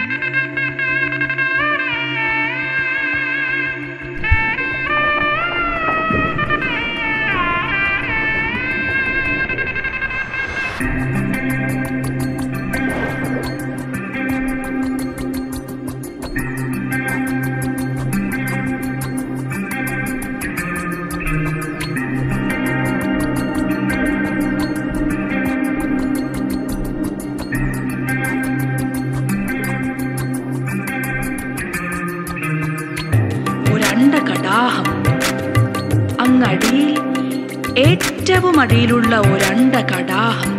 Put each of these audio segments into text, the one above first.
ഒരണ്ട കടാഹം അങ്ങടിയിൽ ഏറ്റവും അടിയിലുള്ള ഒരണ്ട കടാഹം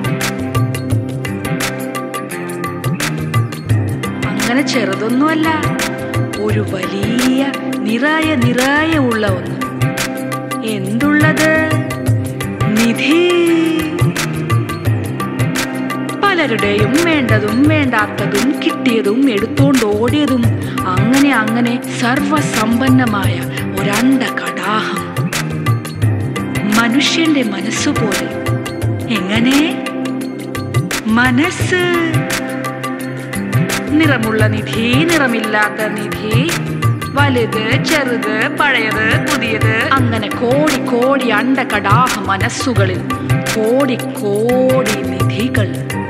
അങ്ങനെ ചെറുതൊന്നുമല്ല ഒരു വലിയ നിറായ നിറായ ഉള്ള ഒന്ന് എന്തുള്ളത് നിധി പലരുടെയും വേണ്ടതും വേണ്ടാത്തതും കിട്ടിയതും എടുത്തോണ്ട് ഓടിയതും അങ്ങനെ അങ്ങനെ സർവസമ്പന്നമായ ഒരണ്ട കടാഹം മനുഷ്യന്റെ മനസ്സുപോലെ എങ്ങനെ മനസ്സ് നിറമുള്ള നിധി നിറമില്ലാത്ത നിധി വലുത് ചെറുത് പഴയത് പുതിയത് അങ്ങനെ കോടി കോടി അണ്ട കടാഹ മനസ്സുകളിൽ കോടി കോടി നിധികൾ